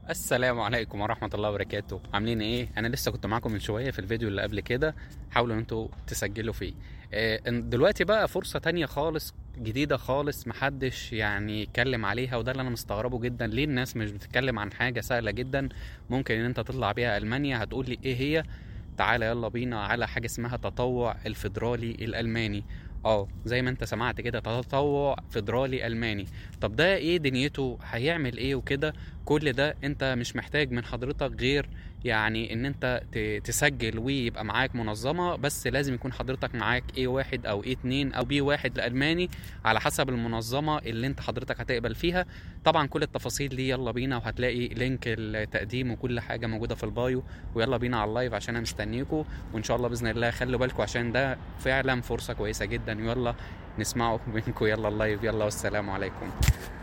السلام عليكم ورحمة الله وبركاته عاملين ايه؟ انا لسه كنت معاكم من شوية في الفيديو اللي قبل كده حاولوا ان انتوا تسجلوا فيه آه، إن دلوقتي بقى فرصة تانية خالص جديدة خالص محدش يعني يتكلم عليها وده اللي انا مستغربه جدا ليه الناس مش بتتكلم عن حاجة سهلة جدا ممكن ان انت تطلع بيها المانيا هتقول لي ايه هي تعالى يلا بينا على حاجة اسمها تطوع الفيدرالي الألماني اه زي ما انت سمعت كده تطوع فيدرالي ألماني طب ده ايه دنيته هيعمل ايه وكده كل ده انت مش محتاج من حضرتك غير يعني ان انت ت- تسجل ويبقى معاك منظمة بس لازم يكون حضرتك معاك A1 او A2 او B1 الألماني على حسب المنظمة اللي انت حضرتك هتقبل فيها طبعا كل التفاصيل دي يلا بينا وهتلاقي لينك التقديم وكل حاجة موجودة في البايو ويلا بينا على اللايف عشان انا مستنيكم وان شاء الله باذن الله خلوا بالكم عشان ده فعلا فرصة كويسة جدا يلا نسمعه منكم يلا اللايف يلا والسلام عليكم